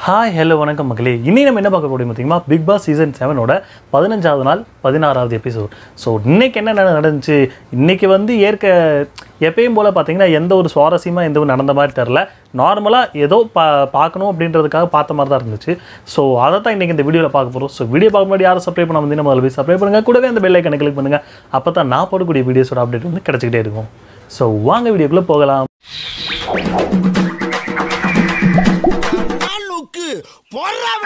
hi hello வணக்கம் மக்களே இன்னைக்கு நம்ம என்ன பார்க்க போறோம் பார்த்தீங்கன்னா பிக் பாஸ் சீசன் செவனோட பதினஞ்சாவது நாள் பதினாறாவது எபிசோட் ஸோ இன்னைக்கு என்ன நட- நடந்துச்சு இன்னைக்கு வந்து ஏற்க எப்பயும் போல் பார்த்தீங்கன்னா எந்த ஒரு சுவாரஸ்யமாக எந்த ஒரு நடந்த மாதிரி தெரில நார்மலாக ஏதோ பா பார்க்கணும் அப்படின்றதுக்காக பார்த்த மாதிரி தான் இருந்துச்சு ஸோ அதை தான் இன்றைக்கி இந்த வீடியோவில் பார்க்க போகிறோம் ஸோ வீடியோ பார்க்க முன்னாடி யாரும் சப்ஸ்கிரைப் பண்ண வந்து முதல்ல போய் சப்ஸ்கிரைப் பண்ணுங்கள் கூடவே அந்த பெல் ஐக்கனை கிளிக் பண்ணுங்கள் அப்போ தான் நான் போடக்கூடிய வீடியோஸோட அப்டேட் வந்து கிடச்சிக்கிட்டே இருக்கும் ஸோ வாங்க வீடியோக்குள்ளே போகலாம் லுக்கு பொறாம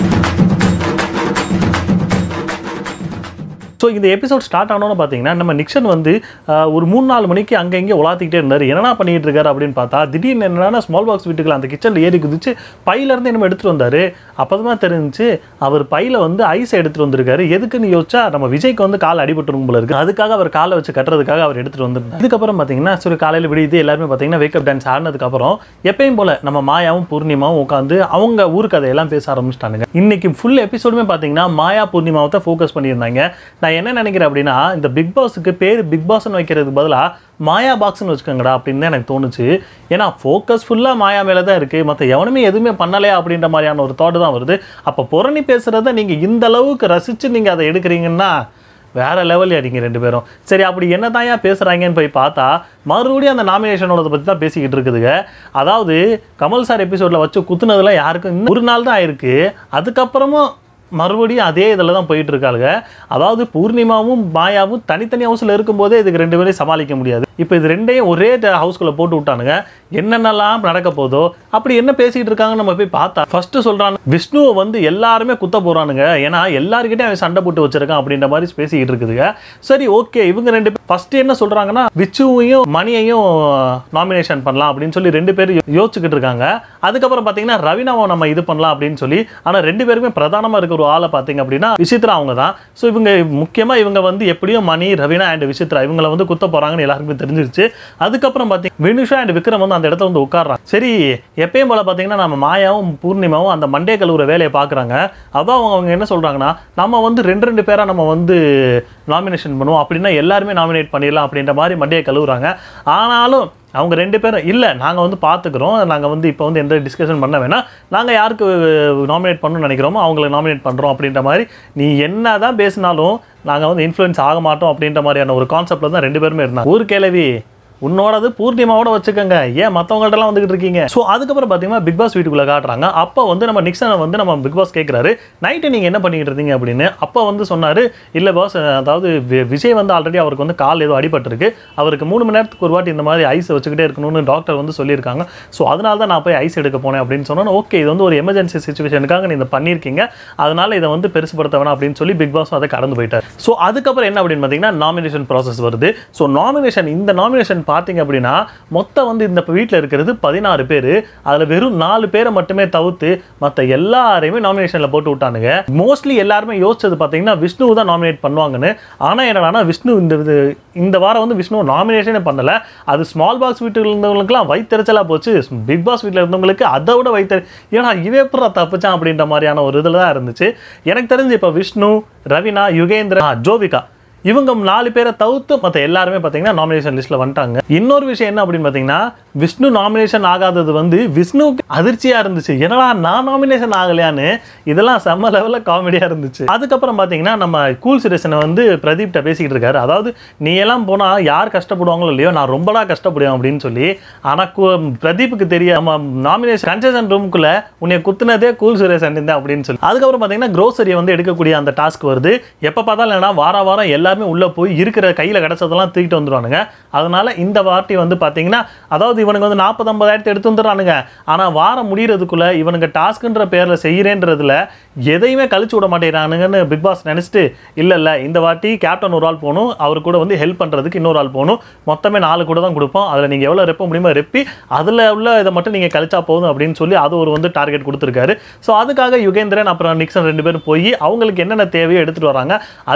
ஸோ இந்த எபிசோட் ஸ்டார்ட் ஆனோன்னு பார்த்தீங்கன்னா நம்ம நிக்சன் வந்து ஆஹ், ஒரு மூணு நாலு மணிக்கு அங்கே இங்கே உலாத்திக்கிட்டே இருந்தார் என்னடா பண்ணிட்டு இருக்காரு அப்படின்னு பார்த்தா திடீர்னு என்னன்னா ஸ்மால் பாக்ஸ் வீட்டுக்குள்ள அந்த கிச்சனில் ஏறி குதிச்சு பையிலேருந்து என்ன எடுத்துகிட்டு வந்தார் அப்போ தான் தெரிஞ்சுச்சு அவர் பையில் வந்து ஐஸ் எடுத்துகிட்டு வந்திருக்காரு எதுக்குன்னு யோசிச்சா நம்ம விஜய்க்கு வந்து கால் அடிபட்டுரும் போல இருக்கு அதுக்காக அவர் காலை வச்சு கட்டுறதுக்காக அவர் எடுத்துகிட்டு வந்திருந்தார் இதுக்கப்புறம் பார்த்தீங்கன்னா சரி காலையில் விடியுது எல்லாருமே பார்த்தீங்கன்னா வேக்கப் டான்ஸ் ஆடினதுக்கப்புறம் எப்பயும் போல் நம்ம மாயாவும் பூர்ணிமாவும் உட்காந்து அவங்க ஊர் கதையெல்லாம் பேச ஆரம்பிச்சிட்டானுங்க இன்னைக்கு ஃபுல் எபிசோடுமே பார்த்தீங்கன்னா மாயா பூர்ணிமாவை தான் ஃபோக்கஸ் பண்ணியிருந்தாங்க நான் என்ன நினைக்கிறேன் அப்படின்னா இந்த பிக் பாஸுக்கு பேர் பிக் பாஸ்னு வைக்கிறதுக்கு பதிலாக மாயா பாக்ஸ்னு வச்சுக்கோங்கடா அப்படின்னு தான் எனக்கு தோணுச்சு ஏன்னா ஃபோக்கஸ் ஃபுல்லாக மாயா மேலே தான் இருக்குது மற்ற எவனுமே எதுவுமே பண்ணலையா அப்படின்ற மாதிரியான ஒரு தாட் தான் வருது அப்போ புரணி பேசுகிறத நீங்கள் இந்த அளவுக்கு ரசித்து நீங்கள் அதை எடுக்கிறீங்கன்னா வேற லெவல் அடிங்க ரெண்டு பேரும் சரி அப்படி என்ன தான் ஏன் பேசுகிறாங்கன்னு போய் பார்த்தா மறுபடியும் அந்த நாமினேஷனோட பற்றி தான் பேசிக்கிட்டு இருக்குதுங்க அதாவது கமல் சார் எபிசோடில் வச்சு குத்துனதுலாம் யாருக்கும் இன்னும் ஒரு நாள் தான் ஆயிருக்கு அதுக்கப்புறமும் மறுபடியும் அதே இதில் தான் போயிட்டு இருக்காளுங்க அதாவது பூர்ணிமாவும் மாயாவும் தனித்தனி ஹவுஸில் இருக்கும்போதே இதுக்கு ரெண்டு பேரையும் சமாளிக்க முடியாது இப்போ இது ரெண்டையும் ஒரே ஹவுஸ்குள்ளே போட்டு விட்டானுங்க என்னென்னலாம் நடக்க போதோ அப்படி என்ன பேசிக்கிட்டு இருக்காங்கன்னு நம்ம போய் பார்த்தா ஃபர்ஸ்ட் சொல்றாங்க விஷ்ணுவை வந்து எல்லாருமே குத்த போறானுங்க ஏன்னா எல்லாருக்கிட்டையும் அவன் சண்டை போட்டு வச்சிருக்கான் அப்படின்ற மாதிரி பேசிக்கிட்டு இருக்குதுங்க சரி ஓகே இவங்க ரெண்டு பேர் ஃபர்ஸ்ட் என்ன சொல்றாங்கன்னா விச்சுவையும் மணியையும் நாமினேஷன் பண்ணலாம் அப்படின்னு சொல்லி ரெண்டு பேரும் யோ- யோசிச்சுக்கிட்டு இருக்காங்க அதுக்கப்புறம் பார்த்தீங்கன்னா ரவினாவை நம்ம இது பண்ணலாம் அப்படின்னு சொல்லி ஆனால் ரெண்டு பேருமே பிரதானமாக இருக்க ஒரு ஆளை பார்த்தீங்க அப்படின்னா விசித்ரா அவங்க தான் ஸோ இவங்க முக்கியமாக இவங்க வந்து எப்படியும் மணி ரவினா அண்ட் விசித்ரா இவங்களை வந்து குத்த போறாங்கன்னு எல்லாருக்குமே தெரிஞ்சிருச்சு அதுக்கப்புறம் பார்த்தீங்க வினுஷா அண்ட் விக்ரம் வந்து அந்த இடத்துல வந்து உட்கார்றாங்க சரி எப்பயும் போல பார்த்தீங்கன்னா நம்ம மாயாவும் பூர்ணிமாவும் அந்த மண்டே கழுவுற வேலையை பார்க்குறாங்க அதான் அவங்க அவங்க என்ன சொல்றாங்கன்னா நம்ம வந்து ரெண்டு ரெண்டு பேரா நம்ம வந்து நாமினேஷன் பண்ணுவோம் அப்படின்னா எல்லாருமே நாமினேட் பண்ணிடலாம் அப்படின்ற மாதிரி மண்டையை கழுவுறாங்க ஆனாலும் அவங்க ரெண்டு பேரும் இல்லை நாங்கள் வந்து பார்த்துக்குறோம் நாங்கள் வந்து இப்போ வந்து எந்த டிஸ்கஷன் பண்ண வேணாம் நாங்கள் யாருக்கு நாமினேட் பண்ணணும்னு நினைக்கிறோமோ அவங்களை நாமினேட் பண்ணுறோம் அப்படின்ற மாதிரி நீ என்ன தான் பேசினாலும் நாங்கள் வந்து இன்ஃப்ளூயன்ஸ் ஆக மாட்டோம் அப்படின்ற மாதிரியான ஒரு கான்செப்டில் தான் ரெண்டு பேருமே இருந்தாங்க ஒரு கேள்வி உன்னோடது பூர்ணிமாவோட வச்சுக்கோங்க ஏன் மற்றவங்கள்ட்டலாம் வந்துகிட்டு இருக்கீங்க ஸோ அதுக்கப்புறம் பார்த்தீங்கன்னா பிக் பாஸ் வீட்டுக்குள்ளே காட்டுறாங்க அப்போ வந்து நம்ம நிக்சனை வந்து நம்ம பிக் பாஸ் கேட்குறாரு நைட்டு நீங்கள் என்ன பண்ணிக்கிட்டு இருந்தீங்க அப்படின்னு அப்போ வந்து சொன்னார் இல்லை பாஸ் அதாவது வி- விஜய் வந்து ஆல்ரெடி அவருக்கு வந்து கால் ஏதோ அடிபட்டிருக்கு அவருக்கு மூணு மணி நேரத்துக்கு ஒரு வாட்டி இந்த மாதிரி ஐஸ் வச்சுக்கிட்டே இருக்கணும்னு டாக்டர் வந்து சொல்லியிருக்காங்க ஸோ அதனால தான் நான் போய் ஐஸ் எடுக்க போனேன் அப்படின்னு சொன்னோன்னு ஓகே இது வந்து ஒரு எமர்ஜென்சி சுச்சுவேஷனுக்காக நீங்கள் பண்ணியிருக்கீங்க அதனால இதை வந்து பெருசுப்படுத்த வேணாம் அப்படின்னு சொல்லி பிக் பாஸ் அதை கடந்து போயிட்டார் ஸோ அதுக்கப்புறம் என்ன அப்படின்னு பார்த்தீங்கன்னா நாமினேஷன் ப்ராசஸ் வருது ஸோ நாமினேஷன் இந்த நாமினேஷன் பார்த்தீங்க அப்படின்னா மொத்தம் வந்து இந்த வீட்டில் இருக்கிறது பதினாறு பேர் அதில் வெறும் நாலு பேரை மட்டுமே தவிர்த்து மற்ற எல்லாரையுமே நாமினேஷனில் போட்டு விட்டானுங்க மோஸ்ட்லி எல்லாருமே யோசிச்சது பார்த்தீங்கன்னா விஷ்ணு தான் நாமினேட் பண்ணுவாங்கன்னு ஆனால் என்னடானா விஷ்ணு இந்த இது- இந்த வாரம் வந்து விஷ்ணு நாமினேஷனே பண்ணல அது ஸ்மால் பாக்ஸ் வீட்டில் இருந்தவங்களுக்குலாம் வயிற்றுச்சலாக போச்சு பிக் பாஸ் வீட்டில் இருந்தவங்களுக்கு அதை விட வயிற்று ஏன்னா இவே எப்படா தப்பிச்சான் அப்படின்ற மாதிரியான ஒரு இதில் தான் இருந்துச்சு எனக்கு தெரிஞ்சு இப்போ விஷ்ணு ரவினா யுகேந்திரா ஜோவிகா இவங்க நாலு பேரை தவிர்த்து மற்ற எல்லாருமே பார்த்தீங்கன்னா நாமினேஷன் லிஸ்ட்டில் வந்துட்டாங்க இன்னொரு விஷயம் என்ன அப்படின்னு பார்த்தீங்கன்னா விஷ்ணு நாமினேஷன் ஆகாதது வந்து விஷ்ணுவுக்கு அதிர்ச்சியாக இருந்துச்சு என்னடா நான் நாமினேஷன் ஆகலையான்னு இதெல்லாம் செம்ம லெவலில் காமெடியாக இருந்துச்சு அதுக்கப்புறம் பார்த்தீங்கன்னா நம்ம கூல் சுரேஷனை வந்து பிரதீப்கிட்ட பேசிக்கிட்டு இருக்காரு அதாவது நீ எல்லாம் போனால் யார் கஷ்டப்படுவாங்களோ இல்லையோ நான் ரொம்படா கஷ்டப்படுவேன் அப்படின்னு சொல்லி ஆனால் பிரதீப்புக்கு தெரிய நம்ம நாமினேஷன் கன்செஷன் ரூமுக்குள்ளே உன்னை குத்துனதே கூல் சுரேஷன் தான் அப்படின்னு சொல்லி அதுக்கப்புறம் பார்த்தீங்கன்னா க்ரோசரியை வந்து எடுக்கக்கூடிய அந்த டாஸ்க் வருது எப்போ பார்த்தாலும் என்னன்னா வார வாரம் எல்லாருமே உள்ளே போய் இருக்கிற கையில் கிடச்சதெல்லாம் தூக்கிட்டு வந்துடுவானுங்க அதனால இந்த வாட்டி வந்து பார்த்தீங்கன்னா அதாவது இவனுங்க வந்து நாற்பது ஐம்பதாயிரத்தை எடுத்து வந்துடுறானுங்க ஆனால் வாரம் முடியறதுக்குள்ள இவனுங்க டாஸ்க்குன்ற பேரில் செய்கிறேன்றதுல எதையுமே கழிச்சு விட மாட்டேங்கிறானுங்கன்னு பிக் பாஸ் நினச்சிட்டு இல்லை இல்லை இந்த வாட்டி கேப்டன் ஒரு ஆள் போகணும் அவர் கூட வந்து ஹெல்ப் பண்ணுறதுக்கு இன்னொரு ஆள் போகணும் மொத்தமே நாலு கூட தான் கொடுப்போம் அதில் நீங்கள் எவ்வளோ ரெப்ப முடியுமோ ரெப்பி அதில் உள்ள இதை மட்டும் நீங்கள் கழிச்சா போதும் அப்படின்னு சொல்லி அது ஒரு வந்து டார்கெட் கொடுத்துருக்காரு ஸோ அதுக்காக யுகேந்திரன் அப்புறம் நிக்சன் ரெண்டு பேரும் போய் அவங்களுக்கு என்னென்ன தேவையோ எடுத்துகிட்டு வராங்க அது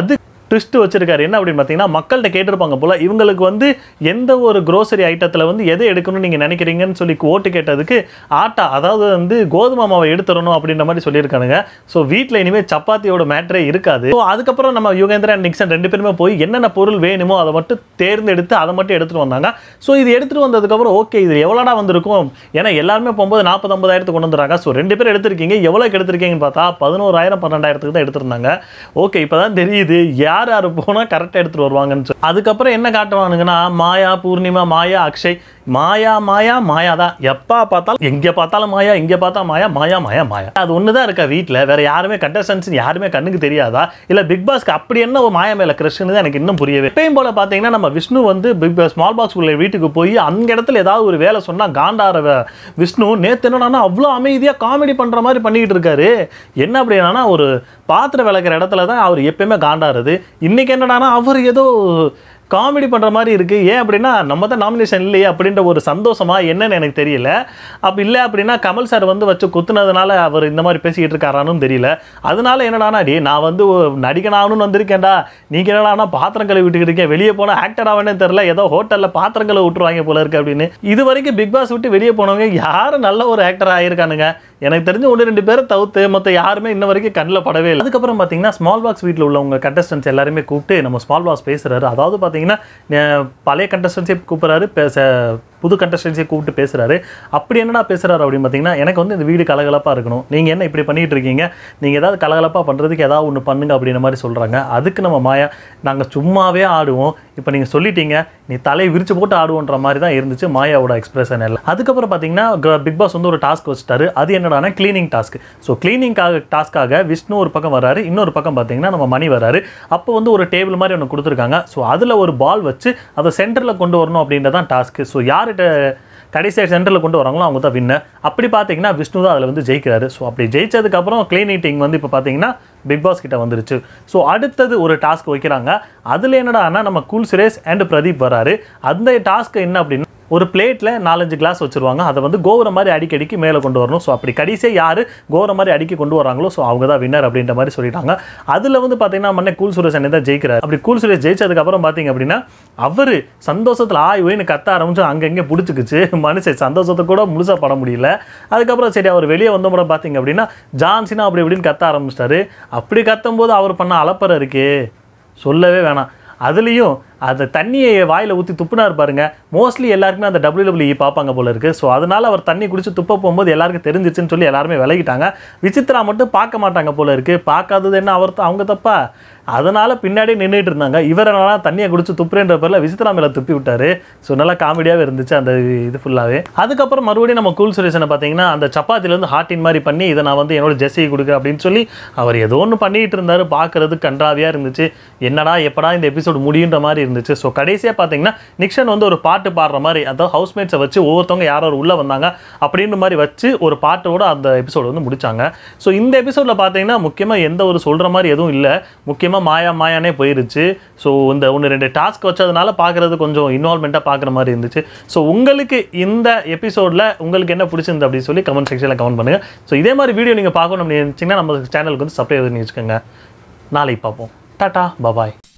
ட்விஸ்ட் வச்சிருக்காரு என்ன அப்படின்னு பார்த்தீங்கன்னா மக்கள்கிட்ட கேட்டிருப்பாங்க போல இவங்களுக்கு வந்து எந்த ஒரு grocery ஐட்டத்தில் வந்து எதை எடுக்கணும்னு நீங்கள் நினைக்கிறீங்கன்னு சொல்லி ஓட்டு கேட்டதுக்கு ஆட்டா அதாவது வந்து கோதுமை மாவை எடுத்துடணும் அப்படின்ற மாதிரி சொல்லியிருக்கானுங்க ஸோ வீட்டில் இனிமேல் சப்பாத்தியோட மேட்ரே இருக்காது ஸோ அதுக்கப்புறம் நம்ம யுகேந்திரா அண்ட் நிக்சன் ரெண்டு பேருமே போய் என்னென்ன பொருள் வேணுமோ அதை மட்டும் தேர்ந்தெடுத்து அதை மட்டும் எடுத்துகிட்டு வந்தாங்க ஸோ இது எடுத்துகிட்டு வந்ததுக்கப்புறம் ஓகே இது எவ்வளோடா வந்திருக்கும் ஏன்னா எல்லாருமே போகும்போது நாற்பது ஐம்பதாயிரத்துக்கு கொண்டு வந்துறாங்க ஸோ ரெண்டு பேர் எடுத்திருக்கீங்க எவ்வளோக்கு எடுத்திருக்கீங்கன்னு பார்த்தா பதினோராயிரம் பன்னெண்டாயிரத்துக்கு தான் எடுத்திருந்தாங்க ஓகே இப்போ தான் தெரியுது யார் யார் போனால் கரெக்டாக எடுத்துகிட்டு வருவாங்கன்னு சொல்லி அதுக்கப்புறம் என்ன காட்டுவானுங்கன்னா மாயா பூர்ணிமா மாயா அக்ஷய் மாயா மாயா மாயா தான் எப்போ பார்த்தாலும் எங்கே பார்த்தாலும் மாயா இங்கே பார்த்தா மாயா மாயா மாயா மாயா அது ஒன்று தான் இருக்கா வீட்டில் வேற யாருமே கண்டஸ்டன்ஸ் யாருமே கண்ணுக்கு தெரியாதா இல்லை பிக் பாஸ்க்கு அப்படி என்ன ஒரு மாயா மேலே கிருஷ்ணன் தான் எனக்கு இன்னும் புரியவே எப்பயும் போல பார்த்தீங்கன்னா நம்ம விஷ்ணு வந்து பிக் ஸ்மால் பாக்ஸ் உள்ள வீட்டுக்கு போய் அந்த இடத்துல ஏதாவது ஒரு வேலை சொன்னால் காண்டார வ- விஷ்ணு நேற்று என்னடானா அவ்வளோ அமைதியாக காமெடி பண்ணுற மாதிரி பண்ணிக்கிட்டு இருக்காரு என்ன அப்படின்னா ஒரு பாத்திரம் விளக்குற இடத்துல தான் அவர் எப்பயுமே காண்டாருது இன்னைக்கு என்னடானா அவர் ஏதோ காமெடி பண்ணுற மாதிரி இருக்குது ஏன் அப்படின்னா நம்ம தான் நாமினேஷன் இல்லையே அப்படின்ற ஒரு சந்தோஷமா என்னன்னு எனக்கு தெரியல அப்போ இல்லை அப்படின்னா கமல் சார் வந்து வச்சு குத்துனதுனால அவர் இந்த மாதிரி பேசிக்கிட்டு இருக்காரான்னு தெரியல அதனால என்னடானா டே நான் வந்து ஒரு நடிகனாகணும்னு வந்திருக்கேன்டா நீங்கள் என்னடானா பாத்திரம் கழுவி விட்டுக்கிட்டு இருக்கேன் வெளியே போனால் ஆக்டர் ஆகணும்னு தெரில ஏதோ ஹோட்டலில் பாத்திரம் கழுவி விட்டுருவாங்க போல இருக்கு அப்படின்னு இது வரைக்கும் பிக் பாஸ் விட்டு வெளியே போனவங்க யாரும் நல்ல ஒரு ஆக்டர் ஆகியிருக்கானுங்க எனக்கு தெரிஞ்ச ஒன்று ரெண்டு பேரை தவிர்த்து மற்ற யாருமே இன்ன வரைக்கும் கண்ணில் படவே இல்லை அதுக்கப்புறம் பார்த்தீங்கன்னா ஸ்மால் பாக்ஸ் வீட்டில் உள்ளவங்க கண்டஸ்டன்ஸ் எல்லாருமே கூப்பிட்டு நம்ம ஸ்மால் பாக்ஸ் பேசுகிறாரு அதாவது பார்த்தீங்கன்னா அஹ், பழைய கண்டஸ்டன்ஸே கூப்பிட்றாரு பேச புது கண்டஸ்டன்ஸே கூப்பிட்டு பேசுகிறாரு அப்படி என்னடா பேசுகிறாரு அப்படின்னு பார்த்தீங்கன்னா எனக்கு வந்து இந்த வீடு கலகலப்பாக இருக்கணும் நீங்கள் என்ன இப்படி பண்ணிட்டு இருக்கீங்க நீங்கள் ஏதாவது கலகலப்பாக பண்ணுறதுக்கு ஏதாவது ஒன்று பண்ணுங்க அப்படின்ற மாதிரி சொல்கிறாங்க அதுக்கு நம்ம மாயா நாங்கள் சும்மாவே ஆடுவோம் இப்போ நீங்கள் சொல்லிட்டீங்க நீ தலையை விரிச்சு போட்டு ஆடுவோன்ற மாதிரி தான் இருந்துச்சு மாயாவோட எக்ஸ்பிரஷன் எல்லாம் அதுக்கப்புறம் பார்த்தீங்கன்னா பிக் பாஸ் வந்து ஒரு டாஸ்க் வச்சுட்டாரு அது என்னடானா க்ளீனிங் டாஸ்க் ஸோ க்ளீனிங்காக டாஸ்க்காக விஷ்ணு ஒரு பக்கம் வராரு இன்னொரு பக்கம் பார்த்தீங்கன்னா நம்ம மணி வராரு அப்போ வந்து ஒரு டேபிள் மாதிரி ஒன்று கொடுத்துருக்காங்க ஸோ அதில் ஒரு பால் வச்சு அதை சென்டரில் கொண்டு வரணும் அப்படின்றதான் டாஸ்க்கு ஸோ யார்கிட்ட கடைசியாக சென்டரில் கொண்டு வராங்களோ அவங்க தான் வின்னர் அப்படி பார்த்தீங்கன்னா விஷ்ணு தான் அதில் வந்து ஜெயிக்கிறாரு ஸோ அப்படி ஜெயிச்சதுக்கப்புறம் க்ளீன் ஈட்டிங் வந்து இப்போ பார்த்தீங்கன்னா பிக் பாஸ் கிட்ட வந்துருச்சு ஸோ அடுத்தது ஒரு டாஸ்க் வைக்கிறாங்க அதில் என்னடான்னா நம்ம கூல் சுரேஷ் அண்ட் பிரதீப் வராரு அந்த டாஸ்க் என்ன அப்படின்னா ஒரு பிளேட்டில் நாலஞ்சு கிளாஸ் வச்சுருவாங்க அதை வந்து கோவரை மாதிரி அடிக்கடிக்கு மேலே கொண்டு வரணும் ஸோ அப்படி கடைசியாக யார் கோவரை மாதிரி அடிக்கி கொண்டு வராங்களோ ஸோ அவங்க தான் வின்னர் அப்படின்ற மாதிரி சொல்லிட்டாங்க அதில் வந்து பார்த்தீங்கன்னா மண்ணே கூல் சுரேஷ் அண்ணன் தான் ஜெயிக்கிறார் அப்படி கூல் சுரேஷ் ஜெயிச்சதுக்கப்புறம் பார்த்தீங்க அப்படின்னா அவர் சந்தோஷத்தில் ஆய் ஓய்னு கத்த ஆரம்பிச்சு அங்கங்கே பிடிச்சிக்கிச்சு மனுஷன் சந்தோஷத்தை கூட முழுசாக பட முடியல அதுக்கப்புறம் சரி அவர் வெளியே வந்த முறை பார்த்தீங்க அப்படின்னா ஜான்சினா அப்படி இப்படின்னு கத்த ஆரம்பிச்சிட்டாரு அப்படி கத்தும் போது அவர் பண்ண அலப்பறை இருக்கே சொல்லவே வேணாம் அதுலேயும் அந்த தண்ணியை வாயில் ஊற்றி துப்புனார் பாருங்க மோஸ்ட்லி எல்லாருக்குமே அந்த டபிள்யூடபிள்யூ பார்ப்பாங்க போல இருக்கு ஸோ அதனால அவர் தண்ணி குடிச்சு துப்ப போகும்போது எல்லாருக்கும் தெரிஞ்சிச்சுன்னு சொல்லி எல்லாருமே விலகிட்டாங்க விசித்ரா மட்டும் பார்க்க மாட்டாங்க போல இருக்கு பார்க்காதது என்ன அவர் த- அவங்க தப்பா அதனால பின்னாடி நின்றுட்டு இருந்தாங்க இவர் என்னன்னா தண்ணியை குடிச்சு துப்புறேன்ற பேரில் விசித்ரா மேலே துப்பி விட்டாரு ஸோ நல்லா காமெடியாகவே இருந்துச்சு அந்த இது ஃபுல்லாகவே அதுக்கப்புறம் மறுபடியும் நம்ம கூல் சுரேஷனை பார்த்தீங்கன்னா அந்த சப்பாத்தில இருந்து ஹார்டின் மாதிரி பண்ணி இதை நான் வந்து என்னோட ஜெஸ்ஸி கொடுக்க அப்படின்னு சொல்லி அவர் ஏதோ ஒன்று பண்ணிட்டு இருந்தாரு பார்க்கறது கன்றாவியாக இருந்துச்சு என்னடா எப்படா இந்த எபிசோடு முடியுன்ற மாதிரி இருந்துச்சு ஸோ கடைசியாக பார்த்தீங்கன்னா நிக்ஷன் வந்து ஒரு பாட்டு பாடுற மாதிரி அதாவது ஹவுஸ்மேட்ஸை வச்சு ஒவ்வொருத்தவங்க யாரோ ஒரு உள்ளே வந்தாங்க அப்படின்ற மாதிரி வச்சு ஒரு பாட்டோட அந்த எபிசோடு வந்து முடிச்சாங்க ஸோ இந்த எபிசோடில் பார்த்தீங்கன்னா முக்கியமாக எந்த ஒரு சொல்கிற மாதிரி எதுவும் இல்லை முக்கியமாக மாயா மாயானே போயிருச்சு ஸோ இந்த ஒன்று ரெண்டு டாஸ்க் வச்சதுனால பார்க்குறது கொஞ்சம் இன்வால்மெண்ட்டாக பார்க்குற மாதிரி இருந்துச்சு ஸோ உங்களுக்கு இந்த எபிசோடில் உங்களுக்கு என்ன பிடிச்சிருந்து அப்படின்னு சொல்லி கமெண்ட் செக்ஷனில் கமெண்ட் பண்ணுங்கள் ஸோ இதே மாதிரி வீடியோ நீங்கள் பார்க்கணும் அப்படின்னு நினச்சிங்கன்னா நம்ம சேனலுக்கு வந்து சப்ஸ்கிரைப் பண்ணி வச்சுக்கோங்க நாளைக்கு பார்ப்போம் டாட்டா பபாய்